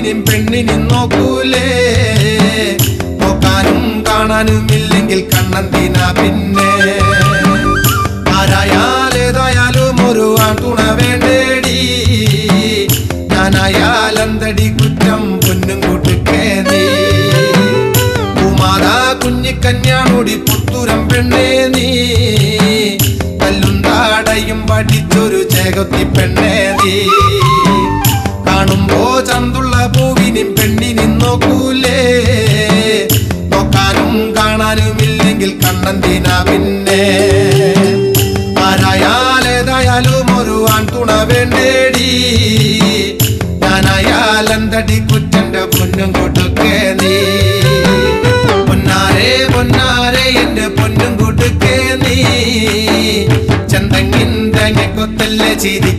പൂവിനും പെണ്ണിനും നോക്കൂലേ നോക്കാനും കാണാനും ഇല്ലെങ്കിൽ കണ്ണന്തിന പിന്നെ ആരായാലേതായാലും ഒരു ആൺ തുണ വേണ്ടേടി ഞാനായാലെന്തടി കുറ്റം പൊന്നും കൂട്ടുക്കേ നീ കുമാരാ കുഞ്ഞിക്കഞ്ഞാണോടി പുത്തുരം പെണ്ണേ നീ കല്ലും താടയും പഠിച്ചൊരു ചേകത്തി പെണ്ണേ നീ കാണുമ്പോ ചന്തുള്ള പൂവിനും പെണ്ണിനും നോക്കൂലേ നോക്കാനും കാണാനും ഇല്ലെങ്കിൽ കണ്ണന്തിന പിന്നെ ആരായാലേതായാലും ഒരു ആൺ തുണ വേണ്ടേടി ഞാനായാലെന്തടി കുറ്റന്റെ പൊന്നും കൊടുക്കേ നീ പൊന്നാരെ പൊന്നാരെ എന്റെ പൊന്നും കൊടുക്കേ നീ ചന്തങ്ങിൻ തങ്ങ കൊത്തല്ലേ ചിരി